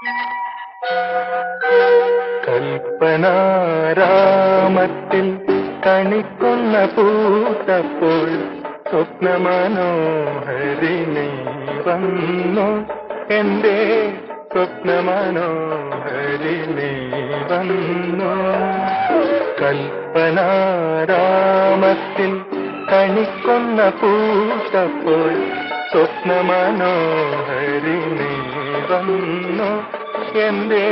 കൽപ്പനാരാമത്തിൽ കണിക്കൊന്ന പൂത്തപ്പോൾ സ്വപ്നമനോഹരിണി വന്നു എന്റെ സ്വപ്നമനോഹരിണി വന്നു കൽപ്പനാരാമത്തിൽ കണിക്കൊന്ന പൂത്തപ്പോൾ സ്വപ്നമനോഹരിണി വന്നു എന്റെ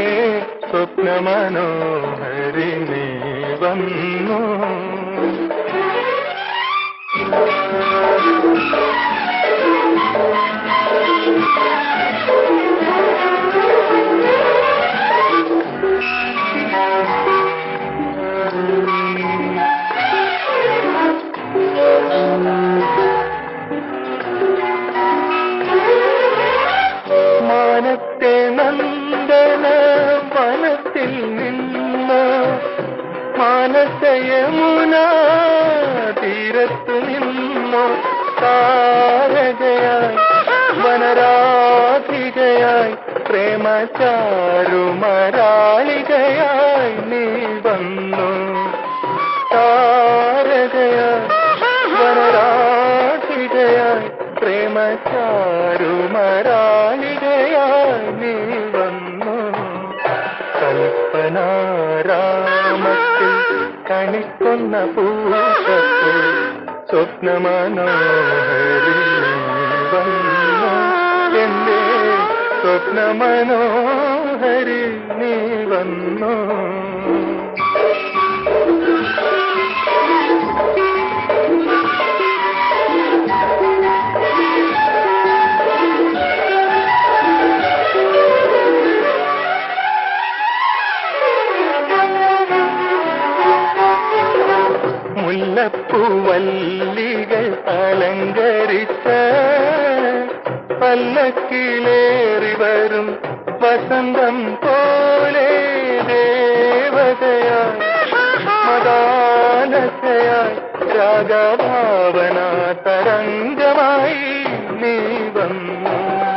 സ്വപ്നമനോഹരിണി വന്നു മാനത്തെ നന്ദന വനത്തിൽ നിന്ന് മാനസയമുന തീരത്തു നിന്നു താരകയായി വനരാധികയായി പ്രേമചാരുമരാളികയായി നീ വന്നു താരകയായി വനരാധികയായി പ്രേമചാരുമരാളികയായി നീ വന്നു കൽപ്പനാരാമത്തിൽ കണിക്കൊന്ന പൂക്കപ്പോൾ സ്വപ്നമനോഹരി വന്നു എന്റെ സ്വപ്നമനോഹരി നീ വന്നു മുല്ലപ്പൂവല്ലികൾ അലങ്കരിച്ച പല്ലക്കിലേറി വരും വസന്തം പോലെ ദേവതയായി മദാലസയായി രാഗഭാവന തരംഗമായി നീ വന്നു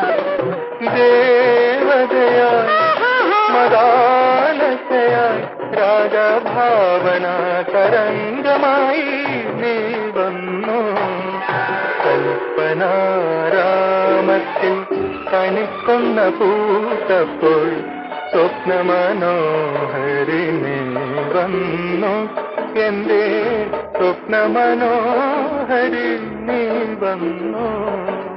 ദേവതയായി മദാലസയായി രാഗഭാവന തരംഗമായി നീ വന്നു കൽപ്പനാരാമത്തിൽ കണിക്കൊന്ന പൂത്തപ്പോൾ സ്വപ്നമനോഹരി നീ വന്നു എന്റെ സ്വപ്നമനോഹരി നീ വന്നു